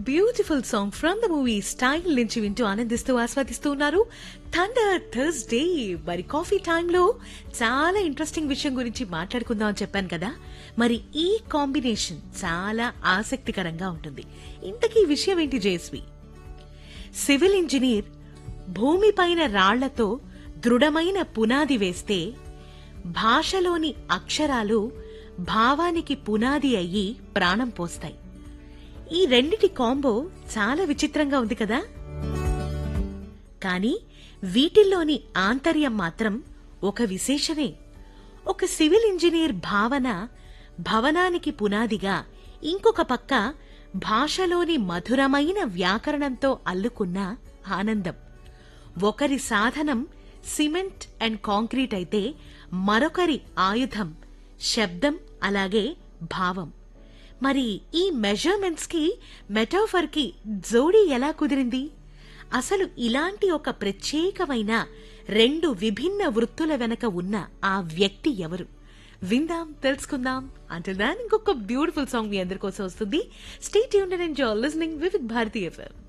beautiful song from the movie style నుంచి వింటూ ఆనందిస్తూ ఆస్వాదిస్తూ ఉన్నారు థండర్ థర్స్డే మరి కాఫీ టైంలో చాలా ఇంట్రెస్టింగ్ విషయం గురించి మాట్లాడుకుందాం అని చెప్పాను కదా మరి ఈ కాంబినేషన్ చాలా ఆసక్తికరంగా ఉంటుంది ఇంతకీ ఈ విషయం ఏంటి జేస్వి సివిల్ ఇంజనీర్ భూమిపైన రాళ్లతో దృఢమైన పునాది వేస్తే భాషలోని అక్షరాలు భావానికి పునాది అయ్యి ప్రాణం పోస్తాయి ఈ రెండిటి కాంబో చాలా విచిత్రంగా ఉంది కదా కానీ వీటిల్లోని ఆంతర్యం మాత్రం ఒక విశేషమే ఒక సివిల్ ఇంజనీర్ భావన భవనానికి పునాదిగా ఇంకొక పక్క భాషలోని మధురమైన వ్యాకరణంతో అల్లుకున్న ఆనందం ఒకరి సాధనం సిమెంట్ అండ్ కాంక్రీట్ అయితే మరొకరి ఆయుధం శబ్దం అలాగే భావం మరి ఈ మెజర్మెంట్స్ కి మెటాఫర్ కి జోడీ ఎలా కుదిరింది అసలు ఇలాంటి ఒక ప్రత్యేకమైన రెండు విభిన్న వృత్తుల వెనక ఉన్న ఆ వ్యక్తి ఎవరు విందాం తెలుసుకుందాం అంటే దాని ఇంకొక బ్యూటిఫుల్ సాంగ్ మీ అందరి కోసం వస్తుంది stay tuned and enjoy listening Vividh Bharati FM